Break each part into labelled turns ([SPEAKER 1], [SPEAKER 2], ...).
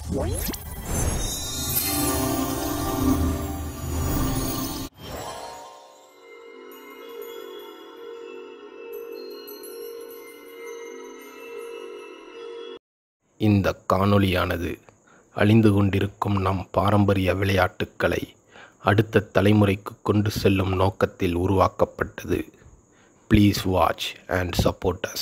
[SPEAKER 1] இந்த காணொளியானது அழிந்து கொண்டிருக்கும் நம் பாரம்பரிய விளையாட்டுக்களை அடுத்த தலைமுறைக்கு கொண்டு செல்லும் நோக்கத்தில் உருவாக்கப்பட்டது please watch and support us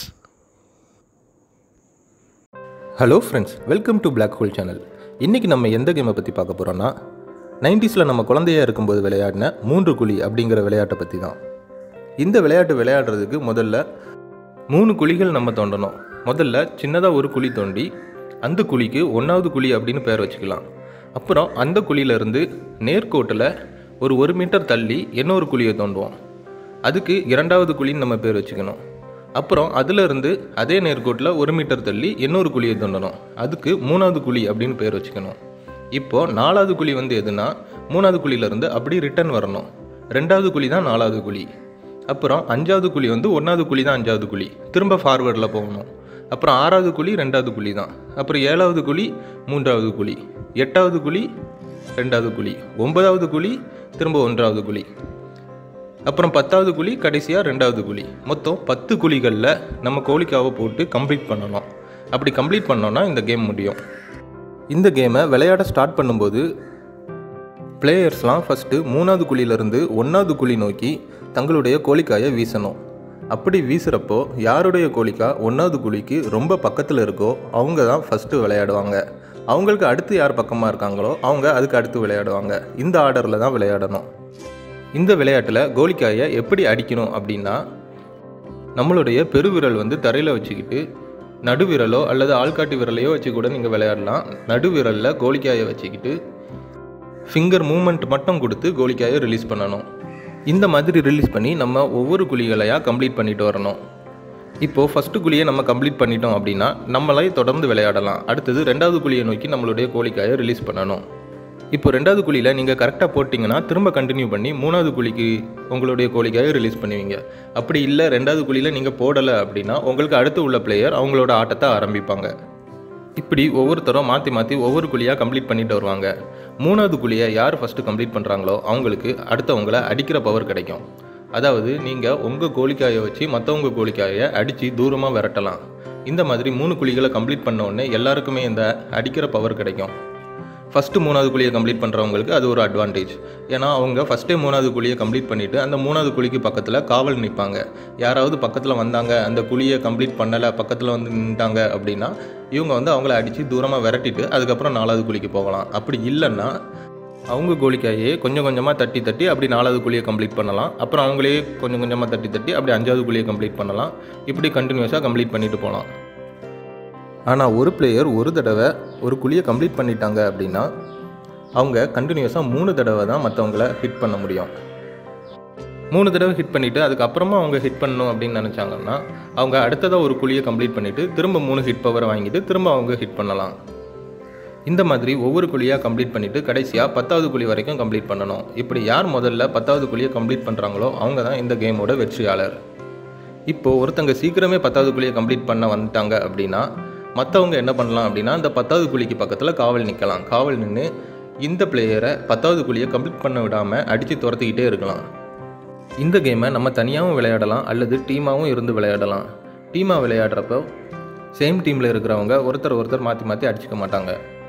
[SPEAKER 2] hello friends welcome to Black hole channel இன்றைக்கி நம்ம எந்த கேமை பற்றி பார்க்க போகிறோன்னா நைன்டிஸில் நம்ம குழந்தையா இருக்கும்போது விளையாடின மூன்று குழி அப்படிங்கிற விளையாட்டை பற்றி தான் இந்த விளையாட்டு விளையாடுறதுக்கு முதல்ல மூணு குழிகள் நம்ம தோண்டணும் முதல்ல சின்னதாக ஒரு குழி தோண்டி அந்த குழிக்கு ஒன்றாவது குழி அப்படின்னு பேர் வச்சுக்கலாம் அப்புறம் அந்த குழியிலேருந்து நேர்கோட்டில் ஒரு ஒரு மீட்டர் தள்ளி இன்னொரு குழியை தோண்டுவோம் அதுக்கு இரண்டாவது குழின்னு நம்ம பேர் வச்சுக்கணும் அப்புறம் அதிலிருந்து அதே நேர்கோட்டில் ஒரு மீட்டர் தள்ளி இன்னொரு குழியை தோண்டணும் அதுக்கு மூணாவது குழி அப்படின்னு பேர் வச்சுக்கணும் இப்போ நாலாவது குழி வந்து எதுனா மூணாவது குழியிலேருந்து அப்படி ரிட்டர்ன் வரணும் ரெண்டாவது குழி தான் நாலாவது குழி அப்புறம் அஞ்சாவது குழி வந்து ஒன்றாவது குழி தான் அஞ்சாவது குழி திரும்ப ஃபார்வேர்டில் போகணும் அப்புறம் ஆறாவது குழி ரெண்டாவது குழி தான் அப்புறம் ஏழாவது குழி மூன்றாவது குழி எட்டாவது குழி ரெண்டாவது குழி ஒன்பதாவது குழி திரும்ப ஒன்றாவது குழி அப்புறம் பத்தாவது குழி கடைசியாக ரெண்டாவது குழி மொத்தம் பத்து குழிகளில் நம்ம கோழிக்காவை போட்டு கம்ப்ளீட் பண்ணணும் அப்படி கம்ப்ளீட் பண்ணோன்னா இந்த கேம் முடியும் இந்த கேமை விளையாட ஸ்டார்ட் பண்ணும்போது பிளேயர்ஸ்லாம் ஃபஸ்ட்டு மூணாவது குழியிலேருந்து ஒன்றாவது குழி நோக்கி தங்களுடைய கோழிக்காயை வீசணும் அப்படி வீசுகிறப்போ யாருடைய கோழிக்கா ஒன்றாவது குழிக்கு ரொம்ப பக்கத்தில் இருக்கோ அவங்க தான் ஃபஸ்ட்டு விளையாடுவாங்க அவங்களுக்கு அடுத்து யார் பக்கமாக இருக்காங்களோ அவங்க அதுக்கு அடுத்து விளையாடுவாங்க இந்த ஆர்டரில் தான் விளையாடணும் இந்த விளையாட்டில் கோலிக்காயை எப்படி அடிக்கணும் அப்படின்னா நம்மளுடைய பெருவிரல் வந்து தரையில் வச்சுக்கிட்டு நடுவிரலோ அல்லது ஆள்காட்டி விரலையோ வச்சு கூட நீங்கள் விளையாடலாம் நடுவிரலில் கோலிக்காயை வச்சுக்கிட்டு ஃபிங்கர் மூமெண்ட் மட்டும் கொடுத்து கோலிக்காயை ரிலீஸ் பண்ணணும் இந்த மாதிரி ரிலீஸ் பண்ணி நம்ம ஒவ்வொரு குழிகளையாக கம்ப்ளீட் பண்ணிட்டு வரணும் இப்போது ஃபஸ்ட்டு குழியை நம்ம கம்ப்ளீட் பண்ணிட்டோம் அப்படின்னா நம்மளே தொடர்ந்து விளையாடலாம் அடுத்தது ரெண்டாவது குழியை நோக்கி நம்மளுடைய கோழிக்காயை ரிலீஸ் பண்ணணும் இப்போ ரெண்டாவது குழியில் நீங்கள் கரெக்டாக போட்டிங்கன்னா திரும்ப கண்டினியூ பண்ணி மூணாவது குழிக்கு உங்களுடைய கோழிக்காயை ரிலீஸ் பண்ணுவீங்க அப்படி இல்லை ரெண்டாவது குழியில் நீங்கள் போடலை அப்படின்னா உங்களுக்கு அடுத்து உள்ள பிளேயர் அவங்களோட ஆட்டத்தை ஆரம்பிப்பாங்க இப்படி ஒவ்வொருத்தரும் மாற்றி மாற்றி ஒவ்வொரு குழியாக கம்ப்ளீட் பண்ணிட்டு வருவாங்க மூணாவது குழியை யார் ஃபஸ்ட்டு கம்ப்ளீட் பண்ணுறாங்களோ அவங்களுக்கு அடுத்தவங்கள அடிக்கிற பவர் கிடைக்கும் அதாவது நீங்கள் உங்கள் கோழிக்காயை வச்சு மற்றவங்க கோழிக்காயை அடித்து தூரமாக விரட்டலாம் இந்த மாதிரி மூணு குழிகளை கம்ப்ளீட் பண்ண உடனே எல்லாருக்குமே இந்த அடிக்கிற பவர் கிடைக்கும் ஃபஸ்ட்டு மூணாவது குழியை கம்ப்ளீட் பண்ணுறவங்களுக்கு அது ஒரு அட்வான்டேஜ் ஏன்னா அவங்க ஃபஸ்ட்டே மூணாவது குழியை கம்ப்ளீட் பண்ணிவிட்டு அந்த மூணாவது குழிக்கு பக்கத்தில் காவல் நிற்பாங்க யாராவது பக்கத்தில் வந்தாங்க அந்த குழியை கம்ப்ளீட் பண்ணலை பக்கத்தில் வந்து நின்ட்டாங்க அப்படின்னா இவங்க வந்து அவங்கள அடித்து தூரமாக விரட்டிட்டு அதுக்கப்புறம் நாலாவது குழிக்கு போகலாம் அப்படி இல்லைன்னா அவங்க கோழிக்காயே கொஞ்சம் கொஞ்சமாக தட்டி தட்டி அப்படி நாலாவது குழியை கம்ப்ளீட் பண்ணலாம் அப்புறம் அவங்களே கொஞ்சம் கொஞ்சமாக தட்டி தட்டி அப்படி அஞ்சாவது குழியை கம்ப்ளீட் பண்ணலாம் இப்படி கண்டினியூஸாக கம்ப்ளீட் பண்ணிட்டு போகலாம் ஆனால் ஒரு பிளேயர் ஒரு தடவை ஒரு குழியை கம்ப்ளீட் பண்ணிட்டாங்க அப்படின்னா அவங்க கண்டினியூஸாக மூணு தடவை தான் மற்றவங்கள ஹிட் பண்ண முடியும் மூணு தடவை ஹிட் பண்ணிவிட்டு அதுக்கப்புறமா அவங்க ஹிட் பண்ணணும் அப்படின்னு நினச்சாங்கன்னா அவங்க அடுத்ததாக ஒரு குழியை கம்ப்ளீட் பண்ணிவிட்டு திரும்ப மூணு ஹிட் பவரை வாங்கிட்டு திரும்ப அவங்க ஹிட் பண்ணலாம் இந்த மாதிரி ஒவ்வொரு குழியாக கம்ப்ளீட் பண்ணிவிட்டு கடைசியாக பத்தாவது குழி வரைக்கும் கம்ப்ளீட் பண்ணணும் இப்படி யார் முதல்ல பத்தாவது குழியை கம்ப்ளீட் பண்ணுறாங்களோ அவங்க தான் இந்த கேமோட வெற்றியாளர் இப்போது ஒருத்தங்க சீக்கிரமே பத்தாவது குழியை கம்ப்ளீட் பண்ண வந்துட்டாங்க அப்படின்னா மற்றவங்க என்ன பண்ணலாம் அப்படின்னா இந்த பத்தாவது குழிக்கு பக்கத்தில் காவல் நிற்கலாம் காவல் நின்று இந்த பிளேயரை பத்தாவது குழியை கம்ப்ளீட் பண்ண விடாமல் அடித்து துரத்திக்கிட்டே இருக்கலாம் இந்த கேமை நம்ம தனியாகவும் விளையாடலாம் அல்லது டீமாகவும் இருந்து விளையாடலாம் டீமாக விளையாடுறப்போ சேம் டீமில் இருக்கிறவங்க ஒருத்தர் ஒருத்தர் மாற்றி மாற்றி அடிச்சுக்க மாட்டாங்க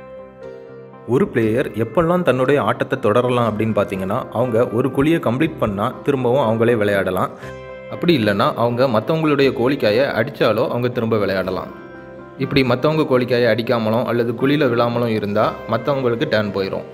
[SPEAKER 2] ஒரு பிளேயர் எப்பெல்லாம் தன்னுடைய ஆட்டத்தை தொடரலாம் அப்படின்னு பார்த்தீங்கன்னா அவங்க ஒரு குழியை கம்ப்ளீட் பண்ணால் திரும்பவும் அவங்களே விளையாடலாம் அப்படி இல்லைன்னா அவங்க மற்றவங்களுடைய கோழிக்காயை அடித்தாலோ அவங்க திரும்ப விளையாடலாம் இப்படி மற்றவங்க கோழிக்காயை அடிக்காமலும் அல்லது குழியில் விழாமலும் இருந்தால் மற்றவங்களுக்கு டேர்ன் போயிடும்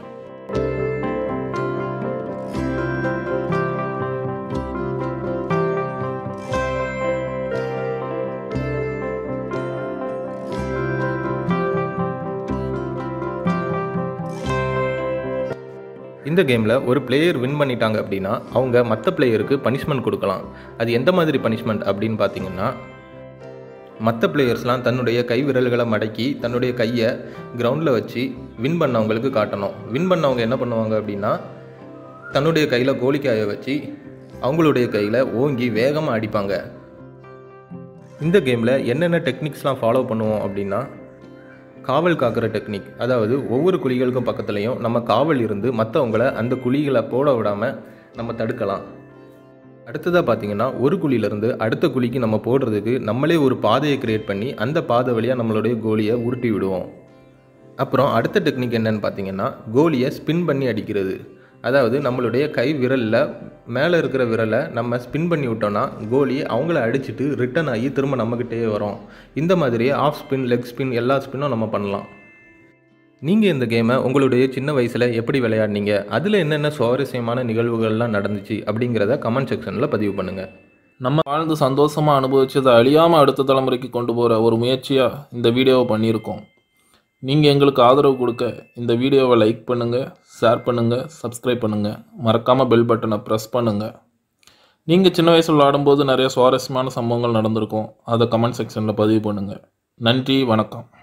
[SPEAKER 2] இந்த கேமில் ஒரு பிளேயர் வின் பண்ணிட்டாங்க அப்படின்னா அவங்க மற்ற பிளேயருக்கு பனிஷ்மெண்ட் கொடுக்கலாம் அது எந்த மாதிரி பனிஷ்மெண்ட் அப்படின்னு பார்த்தீங்கன்னா மற்ற பிளேயர்ஸ்லாம் தன்னுடைய கை விரல்களை மடக்கி தன்னுடைய கையை கிரவுண்டில் வச்சு வின் பண்ணவங்களுக்கு காட்டணும் வின் பண்ணவங்க என்ன பண்ணுவாங்க அப்படின்னா தன்னுடைய கையில் கோழிக்காயை வச்சு அவங்களுடைய கையில் ஓங்கி வேகமாக அடிப்பாங்க இந்த கேமில் என்னென்ன டெக்னிக்ஸ்லாம் ஃபாலோ பண்ணுவோம் அப்படின்னா காவல் காக்கிற டெக்னிக் அதாவது ஒவ்வொரு குழிகளுக்கும் பக்கத்துலேயும் நம்ம காவல் இருந்து மற்றவங்கள அந்த குழிகளை போட விடாமல் நம்ம தடுக்கலாம் அடுத்ததாக பார்த்தீங்கன்னா ஒரு குழியிலேருந்து அடுத்த குழிக்கு நம்ம போடுறதுக்கு நம்மளே ஒரு பாதையை கிரியேட் பண்ணி அந்த பாதை வழியாக நம்மளுடைய கோலியை உருட்டி விடுவோம் அப்புறம் அடுத்த டெக்னிக் என்னன்னு பார்த்தீங்கன்னா கோலியை ஸ்பின் பண்ணி அடிக்கிறது அதாவது நம்மளுடைய கை விரலில் மேலே இருக்கிற விரலை நம்ம ஸ்பின் பண்ணி விட்டோம்னா கோலி அவங்கள அடிச்சுட்டு ரிட்டன் ஆகி திரும்ப நம்மக்கிட்டேயே வரும் இந்த மாதிரியே ஆஃப் ஸ்பின் லெக் ஸ்பின் எல்லா ஸ்பின்னும் நம்ம பண்ணலாம் நீங்கள் இந்த கேமை உங்களுடைய சின்ன வயசில் எப்படி விளையாடினீங்க அதில் என்னென்ன சுவாரஸ்யமான நிகழ்வுகள்லாம் நடந்துச்சு அப்படிங்கிறத கமெண்ட் செக்ஷனில் பதிவு பண்ணுங்கள்
[SPEAKER 3] நம்ம வாழ்ந்து சந்தோஷமாக அனுபவிச்சதை அழியாமல் அடுத்த தலைமுறைக்கு கொண்டு போகிற ஒரு முயற்சியாக இந்த வீடியோவை பண்ணியிருக்கோம் நீங்கள் எங்களுக்கு ஆதரவு கொடுக்க இந்த வீடியோவை லைக் பண்ணுங்கள் ஷேர் பண்ணுங்கள் சப்ஸ்கிரைப் பண்ணுங்கள் மறக்காமல் பெல் பட்டனை ப்ரெஸ் பண்ணுங்கள் நீங்கள் சின்ன வயசில் விளையாடும்போது நிறைய சுவாரஸ்யமான சம்பவங்கள் நடந்திருக்கும் அதை கமெண்ட் செக்ஷனில் பதிவு பண்ணுங்கள் நன்றி வணக்கம்